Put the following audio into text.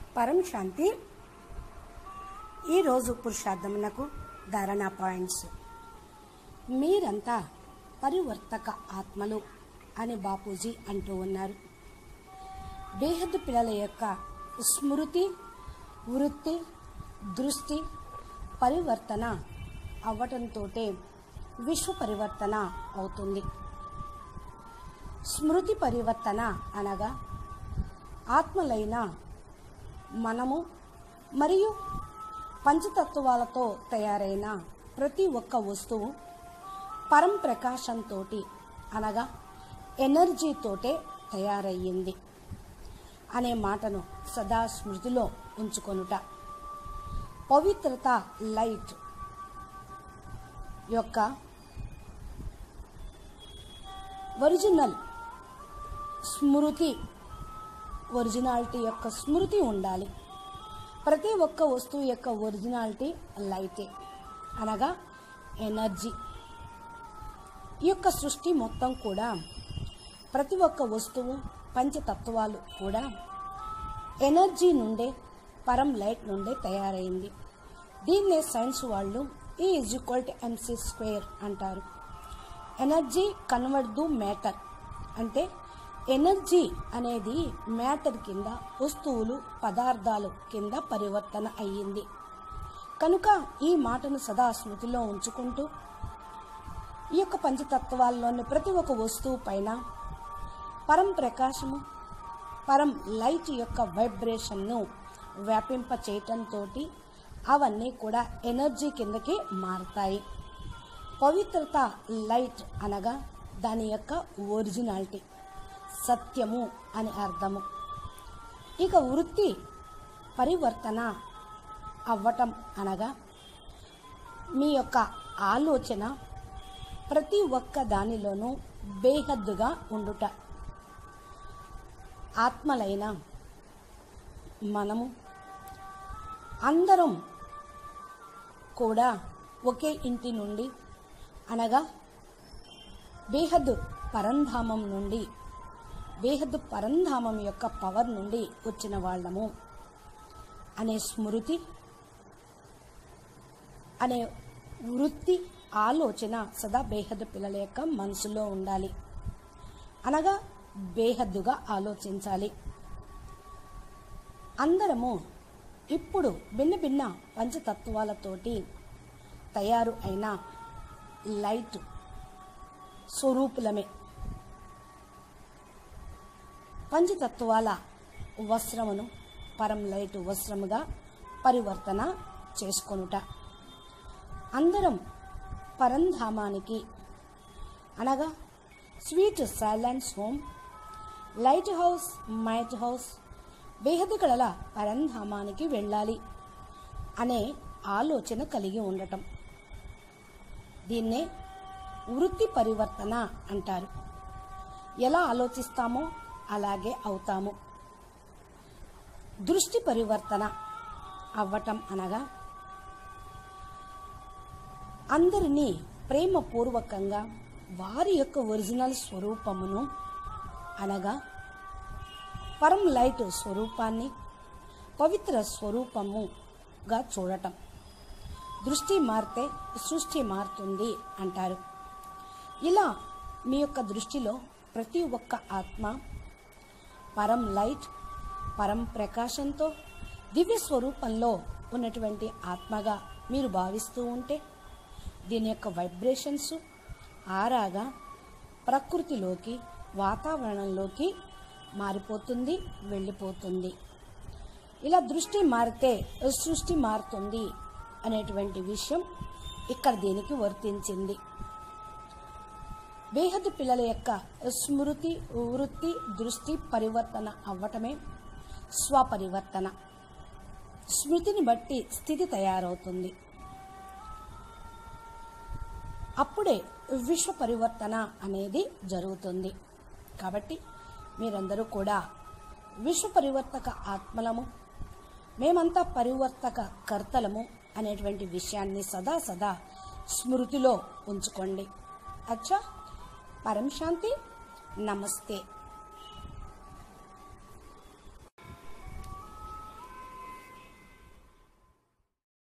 పరం శాంతి ఈరోజు పురుషార్థమునకు ధారణ పాయింట్స్ మీరంతా పరివర్తక ఆత్మలు అని బాపూజీ అంటూ ఉన్నారు బేహద్ పిల్లల యొక్క స్మృతి వృత్తి దృష్టి పరివర్తన అవ్వటంతో విశ్వ పరివర్తన అవుతుంది స్మృతి పరివర్తన అనగా ఆత్మలైన మనము మరియు పంచతత్వాలతో తయారైన ప్రతి ఒక్క వస్తువు పరం ప్రకాశంతో అనగా ఎనర్జీతోటే తయారయ్యింది అనే మాటను సదా స్మృతిలో ఉంచుకొనుట పవిత్రత లైట్ యొక్క ఒరిజినల్ స్మృతి ఒరిజినాలిటీ యొక్క స్మృతి ఉండాలి ప్రతి ఒక్క వస్తువు యొక్క ఒరిజినాలిటీ లైటే అనగా ఎనర్జీ ఈ యొక్క సృష్టి మొత్తం కూడా ప్రతి ఒక్క వస్తువు పంచతత్వాలు కూడా ఎనర్జీ నుండే పరం లైట్ నుండే తయారైంది దీన్నే సైన్స్ వాళ్ళు E is equal to MC square అంటారు ఎనర్జీ కన్వర్ట్ దు మ్యాటర్ అంటే ఎనర్జీ అనేది మ్యాటర్ కింద వస్తువులు పదార్థాలు కింద పరివర్తన అయ్యింది కనుక ఈ మాటను సదా స్మృతిలో ఉంచుకుంటూ ఈ యొక్క పంచతత్వాల్లోని ప్రతి ఒక్క వస్తువు పైన పరం ప్రకాశము పరం లైట్ యొక్క వైబ్రేషన్ను వ్యాపింప చేయటంతో అవన్నీ కూడా ఎనర్జీ కిందకి మారుతాయి పవిత్రత లైట్ అనగా దాని యొక్క ఒరిజినాలిటీ సత్యము అని అర్థము ఇక వృత్తి పరివర్తన అవ్వటం అనగా మీ యొక్క ఆలోచన ప్రతి ఒక్క దానిలోనూ బేహద్దుగా ఉండుట ఆత్మలైన మనము అందరం కూడా ఒకే ఇంటి నుండి అనగా బేహద్ పరంధామం నుండి బేహద్ పరంధామం యొక్క పవర్ నుండి వచ్చిన వాళ్ళము అనే స్మృతి అనే వృత్తి ఆలోచన సదా బేహద్ పిల్లల యొక్క మనసులో ఉండాలి అనగా బేహద్దుగా ఆలోచించాలి అందరము ఇప్పుడు భిన్న భిన్న పంచతత్వాలతోటి తయారు అయిన లైట్ స్వరూపులమే పంచతత్వాల వస్త్రమును పరం లైట్ వస్త్రముగా పరివర్తన చేసుకొనుట అందరం పరంధామానికి అనగా sweet silence home lighthouse might house బేహదు కళల పరంధామానికి వెళ్ళాలి అనే ఆలోచన కలిగి ఉండటం దీన్నే వృత్తి పరివర్తన అంటారు ఎలా ఆలోచిస్తామో అలాగే అవుతాము దృష్టి పరివర్తన అవ్వటం అనగా అందరినీ ప్రేమపూర్వకంగా వారి యొక్క ఒరిజినల్ స్వరూపమును అనగా పరం లైట్ స్వరూపాన్ని పవిత్ర స్వరూపముగా చూడటం దృష్టి మారితే సృష్టి మారుతుంది అంటారు ఇలా మీ యొక్క దృష్టిలో ప్రతి ఒక్క ఆత్మ పరం లైట్ పరం ప్రకాశంతో దివ్య స్వరూపంలో ఉన్నటువంటి ఆత్మగా మీరు భావిస్తూ ఉంటే దీని యొక్క వైబ్రేషన్స్ ఆరాగా ప్రకృతిలోకి వాతావరణంలోకి మారిపోతుంది వెళ్ళిపోతుంది ఇలా దృష్టి మారితే సృష్టి మారుతుంది అనేటువంటి విషయం ఇక్కడ దీనికి వర్తించింది బేహద్ పిల్లల యొక్క స్మృతి వృత్తి దృష్టి పరివర్తన అవ్వటమే స్వపరివర్తన స్మృతిని బట్టి స్థితి తయారవుతుంది అప్పుడే విశ్వ పరివర్తన అనేది జరుగుతుంది కాబట్టి మీరందరూ కూడా విశ్వ పరివర్తక ఆత్మలము మేమంతా పరివర్తక కర్తలము అనేటువంటి విషయాన్ని సదా సదా స్మృతిలో ఉంచుకోండి అచ్చా పరం శాంతి నమస్తే